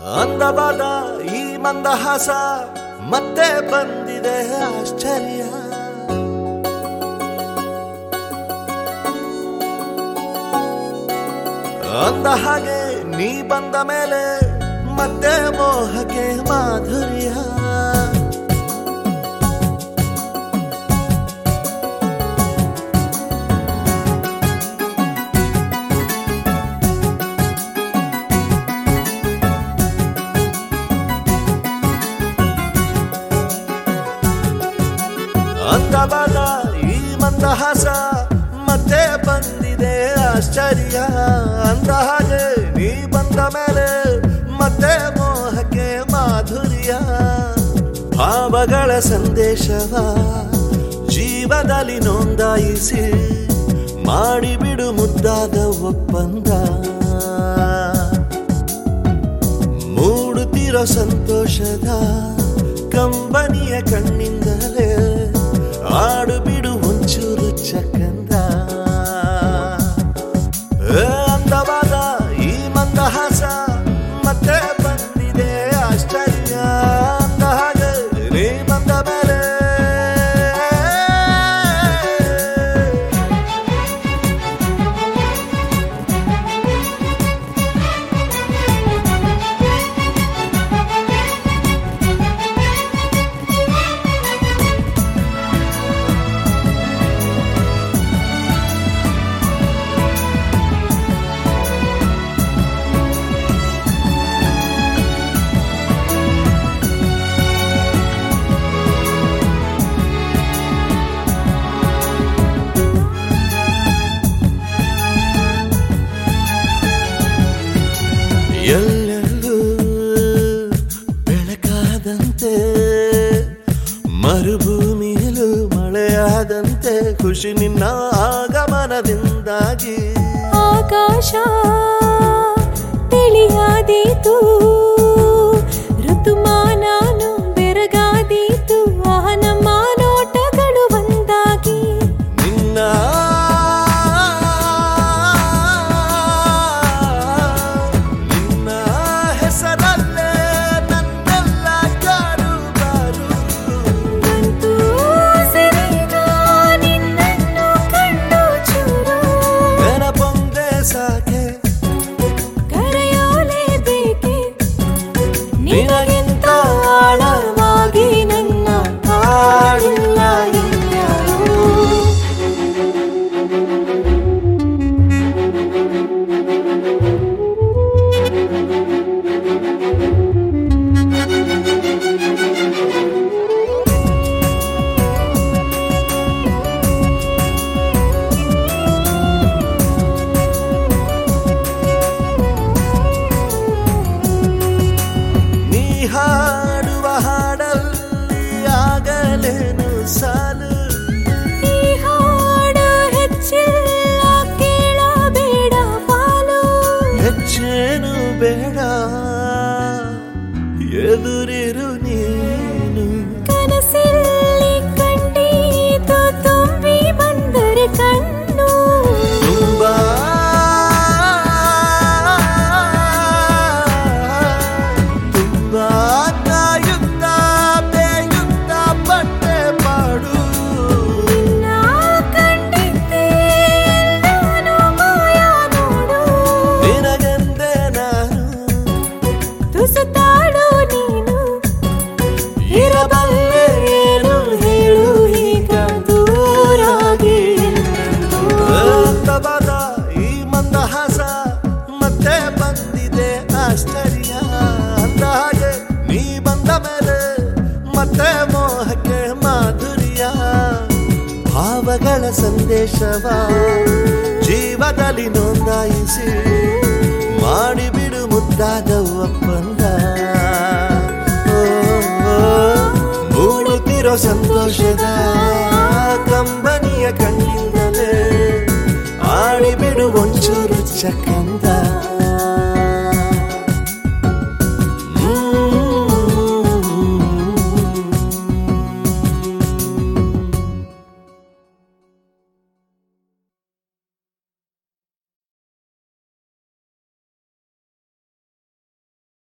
ಅಂದವಾದ ಈ ಮಂದಹಾಸ ಮತ್ತೆ ಬಂದಿದೆ ಆಶ್ಚರ್ಯ ಅಂದ ಹಾಗೆ ನೀ ಬಂದ ಮೇಲೆ ಮತ್ತೆ ಮೋಹಕ್ಕೆ ಮಾಧುರ್ಯ ಅಂದವಾದ ಈ ಮಂದಹಾಸ ಮತ್ತೆ ಬಂದಿದೆ ಆಶ್ಚರ್ಯ ಅಂದ ಹಾಗೆ ನೀ ಬಂದ ಮೇಲೆ ಮತ್ತೆ ಮೋಹಕ್ಕೆ ಮಾಧುರ್ಯ ಭಾವಗಳ ಸಂದೇಶವ ಜೀವದಲ್ಲಿ ನೋಂದಾಯಿಸಿ ಮಾಡಿಬಿಡು ಮುದ್ದಾದ ಒಪ್ಪಂದ ಮೂಡುತ್ತಿರೋ ಸಂತೋಷದ ಕಂಬನಿಯ ಕಣ್ಣಿಂದಲೇ ಆಡು ಬಿಡು ಒಂಚೂರು ಚಕ್ಕಂದ ಏ ಅಂದವಾದ ಈ ಮಂದಹಾಸ ಮತ್ತೆ ಬಂದಿದೆ ಆಶ್ಚರ್ಯ ಅಂದ ಹಾಗೆ ನೀ ಬಂದ ಮೇಲೆ ಎಲ್ಲೆಲ್ಲೂ ಬೆಳಕಾದಂತೆ ಮರುಭೂಮಿಯಲು ಮಳೆಯಾದಂತೆ ಖುಷಿ ನಿನ್ನ ಆಗಮನದಿಂದಾಗಿ ಆಕಾಶ ತಿಳಿಯಾದೀತು ಋತುಮಾನಾನು ಬೆರಗಾದೀತು ಆಹ ನಮ್ಮ ನೋಟಗಳು ಒಂದಾಗಿ ನಿನ್ನ ನಿನ್ನ ಹೆಸರಲ್ಲೇ ನನ್ನೆಲ್ಲ ಕಾರುಬಾರು ಬಂತು ಸಿರಿಗ ನಿನ್ನನ್ನು ಕಂಡು ಚೂರು ನೆನಪೊಂದೇ ಸಾಕೆ ಕರೆಯೋಲೇಬೇಕೆ ನಿನಗಿಂತ ಆಳವಾಗಿ ನನ್ನ ಕಾಡಿಲ್ಲ ಇನ್ಯಾರೂ. ನೀ ಹಾಡುವ ಹಾಡಲ್ಲಿ ಆಗಲೇನು ಸಾಲು ಈ ಹಾಡು ಹೆಚ್ಚಿಲ್ಲ ಕೇಳಬೇಡ ಪಾಲು ಹೆಚ್ಚೇನು ಬೇಡ ಎದುರಿರು ನೀನು ಕನಸಲ್ಲಿ ಕಂಡೀತು ತುಂಬಿ ಬಂದರೆ ಕಣ್ಣು ತುಂಬಾ ತುಂಬಾ ಕಾಯುತ್ತ ಬೇಯುತ್ತ ಬಟ್ಟೆ ಮಾಡು ನಾ ಕಂಡಿದ್ದೆ ಎಲ್ಲಾನು ಮಾಯ ನೋಡು ನಿನಗೆಂದೇ ನಾನು ತುಸುತ್ತಾಡು ನೀನು ಇರಬಲ್ಲೆ ಏನು ಹೇಳು ಈಗ ದೂರಾಗಿ ಅಂತವಾದ ಈ ಮಂದಹಾಸ ಮತ್ತೆ ಬಂದಿದೆ ಆಶ್ಚರ್ಯ ಅಂದ ಹಾಗೆ ನೀ ಬಂದ ಮೇಲೆ ಮತ್ತೆ ಮೋಹಕ್ಕೆ ಮಾಧುರ್ಯ ಭಾವಗಳ ಸಂದೇಶವ ಜೀವದಲ್ಲಿ ನೋಂದಾಯಿಸಿ ಮಾಡಿಬಿಡು ಮುದ್ದಾದ ಒಪ್ಪಂದ ಓ, ಓ, ಮೂಡುತ್ತಿರೋ ಸಂತೋಷದ ಕಂಬನಿಯ ಕಣ್ಣಿಂದಲೇ ಆಡಿಬಿಡು ಒಂಚೂರು ಚಕ್ಕಂದ